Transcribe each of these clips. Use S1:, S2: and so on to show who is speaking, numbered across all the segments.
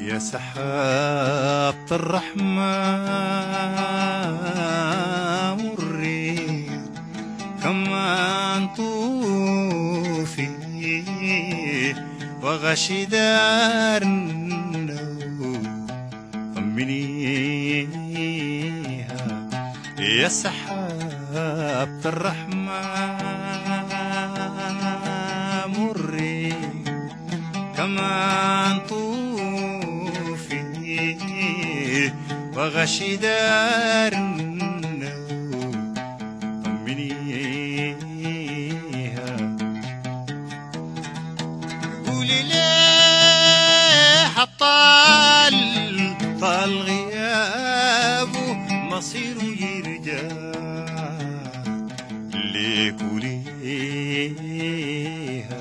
S1: يا سحابة الرحمة مري كمان طوفي وغشي دارنا طمنيها يا سحابة الرحمة مري كمان طوفي وغشي دارنا طمنيها قولي ليه حطال طال غيابه مصيره يرجع ليه قوليها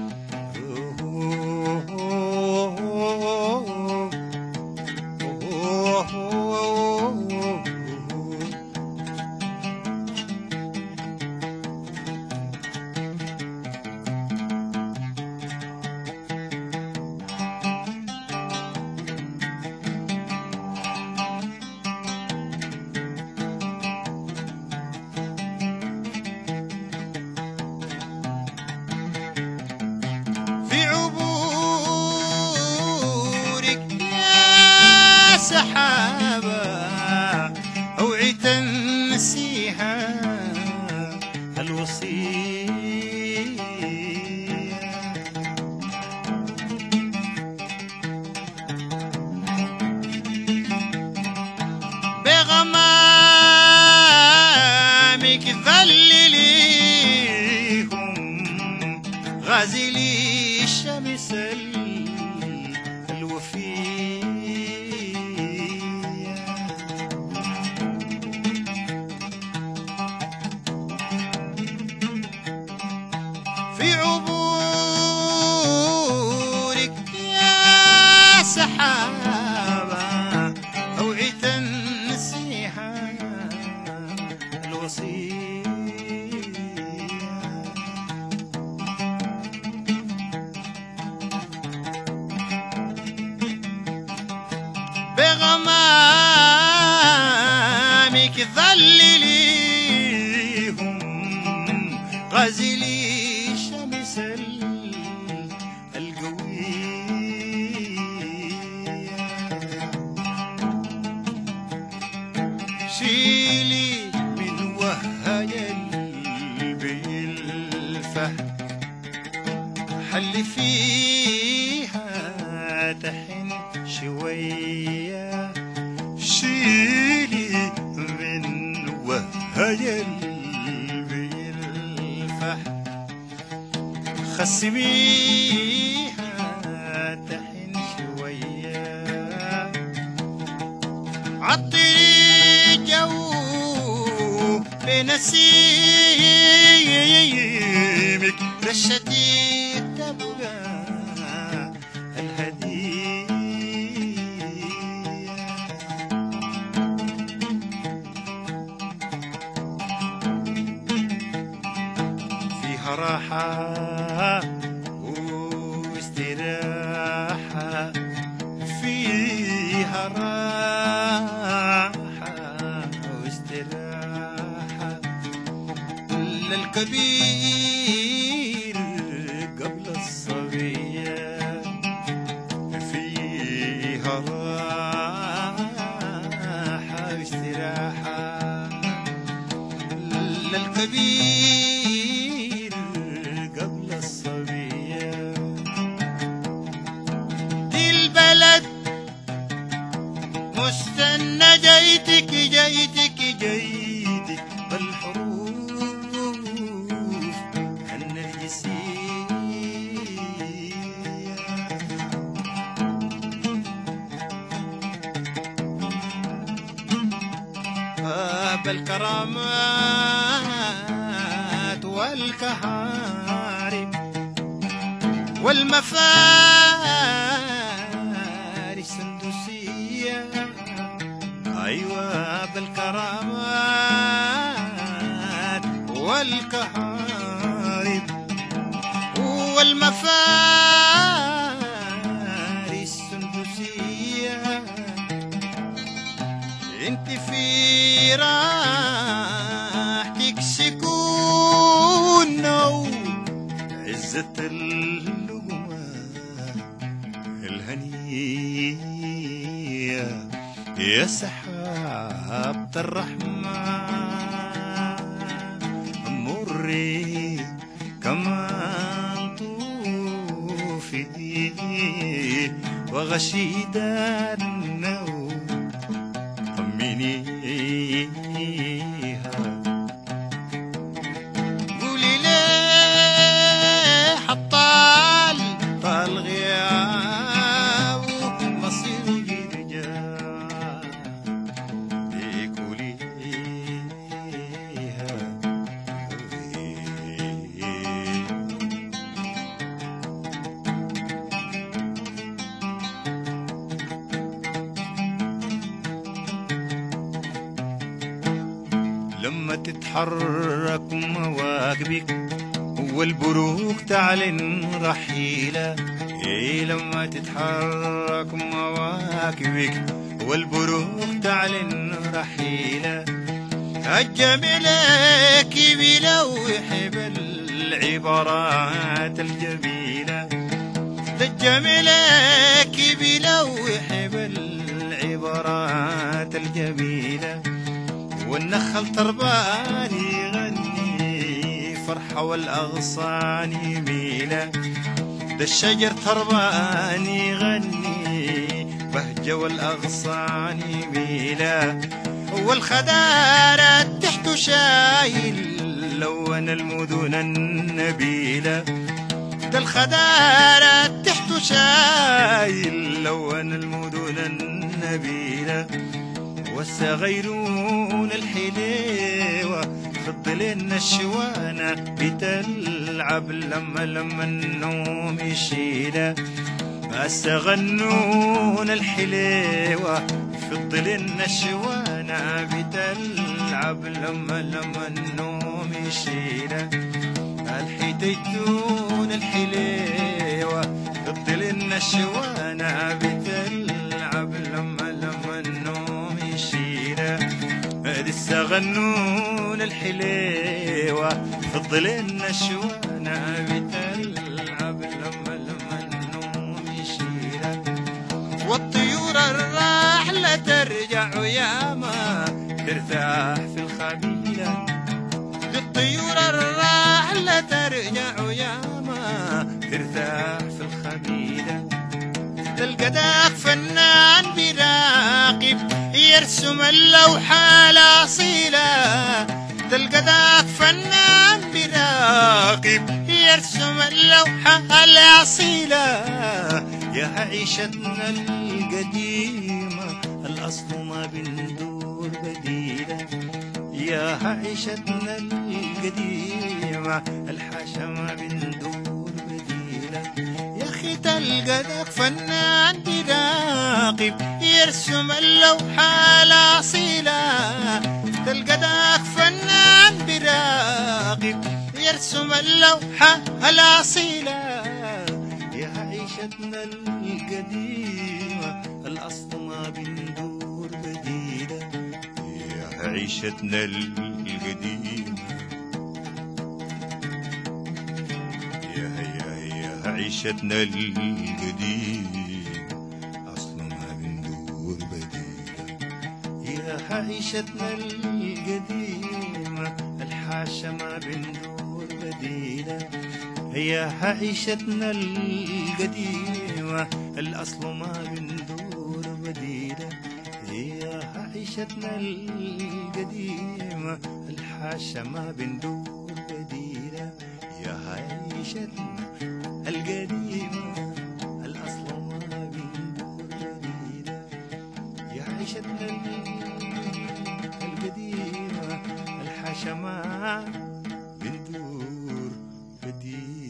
S1: في عبورك يا سحابة أوعي تنسيها الوصية بغمامك ذلليهم غازلي الشمس ال- الوفية في عبورك يا سحابة أوعي تنسيها الوصية بغمامك ذلليهم غزلي شمس ال- القوية شيلي من وهاي بالفهم حل فيها تحن شوية شيلي من وهاي بالفهم خسميها تحن شوية عطري جو بنسيمك رشتي تبقى الهدية فيها راحة واستراحة فيها راحة واستراحة للكبير قبل الصغير فيها راحة واستراحة للكبير قبل الصغير دي البلد مستنى جيتك جيتك جيتك بالحروف النرجسية باب الكرامات والكهارب والمفارس السندسية أيوة بالكرامات والكهارب والمفارس السندسية يا سحابة الرحمة مري كمان طوفي وغشيد النوم طمنيها قولي ليه حطال طال غياب مصيري رجال ليك وليها لما تتحرك مواكبك والبروق تعلن رحيلة إيه لما تتحرك مواكبك والبروق تعلن رحيلة الجميلة كبيرة ويحب العبارات الجميلة ده الجميلة كبيرة ويحب العبارات الجميلة والنخل ترباني يغني فرحة والأغصان يميلة ده الشجر ترباني يغني بهجة والأغصان يميلة والخدارة تحت شايل لون المدن النبيلة ده الخدارة تحت شايل لون المدن النبيلة والصغيرون الحليوة في الظل الشوانة بتلعب لما لما النوم يشيله السغنون الحليوة في الظل الشوانة بتلعب لما لما النوم يشيله الحيتيتون الحليوة في الظل الشوانة بتلعب لما لما النوم يشيله هذه السغنون الحليوة في الظل الشوانة بتلعب لما لما النوم يشيله والطيور الراحلة ترجع ياما ترتاح في الخبيلة الطيور الراحلة ترجع ياما ترتاح في الخبيلة تلقى ذاك فنان براقب يرسم اللوحة الأصيلة تلقى ذاك فنان براقب يرسم اللوحة الأصيلة يا عيشتنا القديمة الأصل ما بندور بديلة يا عيشتنا القديمة الحاشا ما بندور بديلة يا أخي تلقى ذاك فنان براقب يرسم اللوحة الأصيلة تلقى ذاك فنان براقب يرسم اللوحة الأصيلة يا عيشتنا القديمة الأصل ما بندور بديلة يا عيشتنا القديمة يا يا يا عيشتنا القديمة أصل ما بندور بديلة يا عيشتنا القديمة الحاشا ما بندور بديلة يا عيشتنا القديمة الأصل ما بندور بديلة يا عيشتنا القديمة الحاشا ما بندور بديلة يا عيشتنا القديمة الأصل ما بندور بديلة يا عيشتنا القديمة الحاشا ما بندور بديلة